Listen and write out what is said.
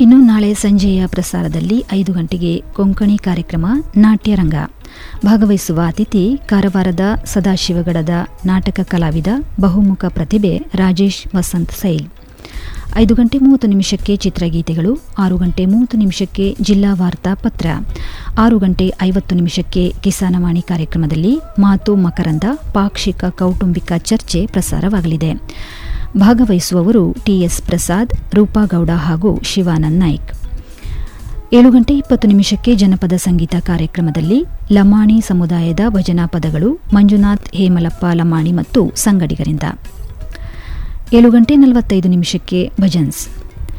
ಇನ್ನು ನಾಳೆ ಸಂಜೆಯ ಪ್ರಸಾರದಲ್ಲಿ ಐದು ಗಂಟೆಗೆ ಕೊಂಕಣಿ ಕಾರ್ಯಕ್ರಮ ನಾಟ್ಯರಂಗ ಭಾಗವಹಿಸುವ ಅತಿಥಿ ಕಾರವಾರದ ಸದಾಶಿವಗಡದ ನಾಟಕ ಕಲಾವಿದ ಬಹುಮುಖ ಪ್ರತಿಭೆ ರಾಜೇಶ್ ವಸಂತ್ ಸೈಲ್ ಐದು ಗಂಟೆ ಮೂವತ್ತು ನಿಮಿಷಕ್ಕೆ ಚಿತ್ರಗೀತೆಗಳು ಆರು ಗಂಟೆ ಮೂವತ್ತು ನಿಮಿಷಕ್ಕೆ ಜಿಲ್ಲಾ ವಾರ್ತಾ ಪತ್ರ ಆರು ಗಂಟೆ ಐವತ್ತು ನಿಮಿಷಕ್ಕೆ ಕಿಸಾನವಾಣಿ ಕಾರ್ಯಕ್ರಮದಲ್ಲಿ ಮಾತು ಮಕರಂದ ಪಾಕ್ಷಿಕ ಕೌಟುಂಬಿಕ ಚರ್ಚೆ ಪ್ರಸಾರವಾಗಲಿದೆ ಭಾಗವಹಿಸುವವರು ಟಿಎಸ್ ಪ್ರಸಾದ್ ರೂಪಾಗೌಡ ಹಾಗೂ ಶಿವಾನಂದ್ ನಾಯ್ಕ್ ಏಳು ಗಂಟೆ ಇಪ್ಪತ್ತು ನಿಮಿಷಕ್ಕೆ ಜನಪದ ಸಂಗೀತ ಕಾರ್ಯಕ್ರಮದಲ್ಲಿ ಲಮಾಣಿ ಸಮುದಾಯದ ಭಜನಾ ಪದಗಳು ಮಂಜುನಾಥ್ ಹೇಮಲಪ್ಪ ಲಮಾಣಿ ಮತ್ತು ಸಂಗಡಿಗರಿಂದ ಏಳು ಗಂಟೆ ನಲವತ್ತೈದು ನಿಮಿಷಕ್ಕೆ ಭಜನ್ಸ್